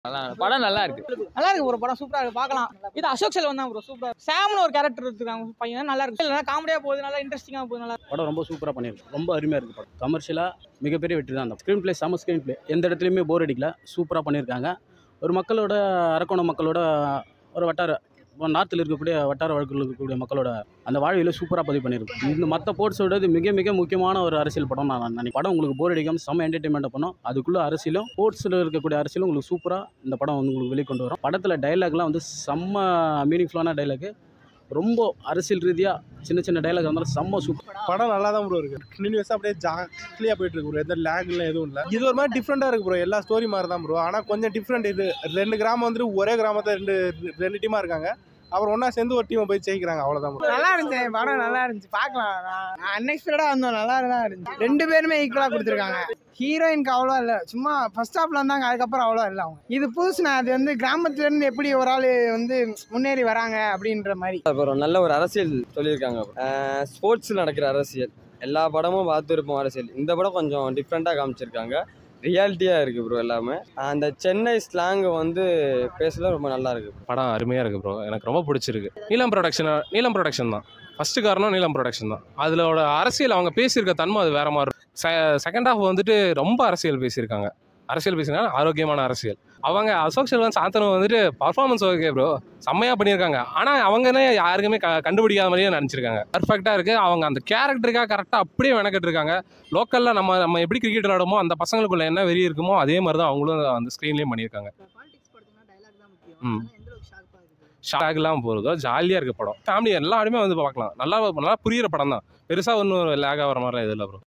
அதான் படம் நல்லா இருக்கு நல்லா இருக்கு ப்ரோ படம் சூப்பரா இருக்கு பார்க்கலாம் இது அசோக் செல்வன் தான் ப்ரோ சூப்பரா சாம்னு ஒரு கேரக்டர் இருக்காங்க பையன் நல்லா இருக்கு இல்லைனா காமெடியா போகுது நல்லா இன்ட்ரெஸ்டிங்கா போகுது நல்லா படம் ரொம்ப சூப்பராக பண்ணியிருக்கு ரொம்ப அருமையாக இருக்குது படம் கமர்ஷியலாக மிகப்பெரிய வெற்றி தான் அந்த ஸ்க்ரீன் ப்ளே செம ஸ்க்ரீன் ப்ளே எந்த இடத்துலையுமே போர் அடிக்கல சூப்பராக பண்ணியிருக்காங்க ஒரு மக்களோட அரக்கோணம் மக்களோட ஒரு வட்டார நார்த்தில் இருக்கக்கூடிய வட்டார வழக்கில் இருக்கக்கூடிய மக்களோட அந்த வாழ்வியல சூப்பராக பதிவு பண்ணியிருக்கு இந்த மற்ற போர்ட்ஸோட இது மிக மிக முக்கியமான ஒரு அரசியல் படம் நான் நினைக்கிறேன் படம் உங்களுக்கு போர் அடிக்காமல் செம்ம என்டர்டைன்மெண்ட் பண்ணும் அதுக்குள்ளே அரசியலும் ஸ்போர்ட்ஸில் இருக்கக்கூடிய அரசியலும் உங்களுக்கு சூப்பராக இந்த படம் வந்து உங்களுக்கு வெளிக்கொண்டு வரும் படத்தில் டைலாக்லாம் வந்து செம்ம மீனிங்ஃபுல்லான டைலாக் ரொம்ப அரசியல் ரீதியாக சின்ன சின்ன டைலாக் இருந்தாலும் செம்ம சூப்பர் படம் நல்லா தான் ப்ரோ இருக்கு கண்டினியூஸாக அப்படியே ஜாலியாக போயிட்டு இருக்கு ப்ரோ எந்த லேக்லாம் எதுவும் இல்லை இது ஒரு மாதிரி டிஃப்ரெண்டாக இருக்கு ப்ரோ எல்லா ஸ்டோரி மாதிரி தான் ப்ரோ ஆனால் கொஞ்சம் டிஃப்ரெண்ட் இது ரெண்டு கிராமம் வந்துட்டு ஒரே கிராமத்தில் ரெண்டு ரெண்டு டீமாக இருக்காங்க அப்புறம் ஒன்றா சேர்ந்து ஒரு டீமை போய் ஜெயிக்கிறாங்க அவ்வளோதான் ப்ரோ நல்லா இருந்துச்சு படம் நல்லா இருந்துச்சு பார்க்கலாம் நான் அன்எக்ஸ்பெக்டடா வந்தோம் நல்லா தான் இருந்துச்சு ரெண்டு பேருமே ஈக்குவலா கொடுத்துருக்காங்க ஹீரோயினுக்கு அவ்வளோ இல்லை சும்மா ஃபர்ஸ்ட் ஹாஃப்ல இருந்தாங்க அதுக்கப்புறம் அவ்வளோ இல்லை அவங்க இது புதுசுனா அது வந்து கிராமத்துல இருந்து எப்படி ஒரு ஆள் வந்து முன்னேறி வராங்க அப்படின்ற மாதிரி அப்புறம் நல்ல ஒரு அரசியல் சொல்லியிருக்காங்க ஸ்போர்ட்ஸில் நடக்கிற அரசியல் எல்லா படமும் பார்த்துருப்போம் அரசியல் இந்த படம் கொஞ்சம் டிஃப்ரெண்ட்டாக காமிச்சிருக்காங்க ரியாலிட்டியாக இருக்குது ப்ரோ எல்லாமே அந்த சென்னை ஸ்லாங் வந்து பேசல ரொம்ப நல்லா இருக்கு படம் அருமையாக இருக்குது ப்ரோ எனக்கு ரொம்ப பிடிச்சிருக்கு நீலம் ப்ரொடக்ஷன் நீலம் ப்ரொடக்ஷன் தான் ஃபஸ்ட்டு காரணம் நீலம் ப்ரொடக்ஷன் தான் அதிலோட அரசியல் அவங்க பேசியிருக்க தன்மை அது வேற மாதிரி இருக்கும். செ செகண்ட் ஹாஃப் வந்துட்டு ரொம்ப அரசியல் பேசியிருக்காங்க அரசியல் பேசினா ஆரோக்கியமான அரசியல் அவங்க அசோக் செல்வன் சாந்தனு வந்துட்டு பர்ஃபார்மன்ஸ் ஓகே ப்ரோ செம்மையாக பண்ணியிருக்காங்க ஆனால் அவங்கனே யாருக்குமே க கண்டுபிடிக்காத மாதிரியே நினச்சிருக்காங்க பர்ஃபெக்டாக இருக்குது அவங்க அந்த கேரக்டருக்காக கரெக்டாக அப்படியே மெனக்கிட்டு இருக்காங்க லோக்கலில் நம்ம நம்ம எப்படி கிரிக்கெட் விளாடுமோ அந்த பசங்களுக்குள்ள என்ன வெறி இருக்குமோ அதே மாதிரி தான் அவங்களும் அந்த ஸ்க்ரீன்லேயும் பண்ணியிருக்காங்க ம். ஷாக்லாம் போகிறதோ ஜாலியாக இருக்குது படம் ஃபேமிலி எல்லாருமே வந்து பார்க்கலாம் நல்லா நல்லா புரியிற படம் தான் பெருசாக ஒன்றும் லேக் ஆகிற மாதிரிலாம் எதுவும் இல்லை ப்ரோ